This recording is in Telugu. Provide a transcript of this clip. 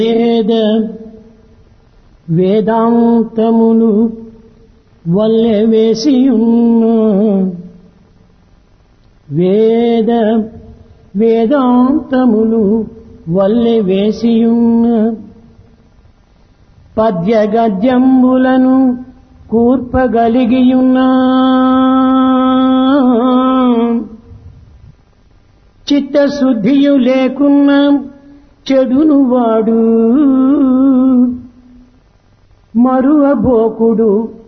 వేద వేదాంతములు వల్లె వేసియున్న వేద వేదాంతములు వల్లె వేసియున్న పద్య గద్యంబులను కూర్పగలిగియున్నా చిత్తశుద్ధియు లేకున్నా చెడును వాడు మరువబోకుడు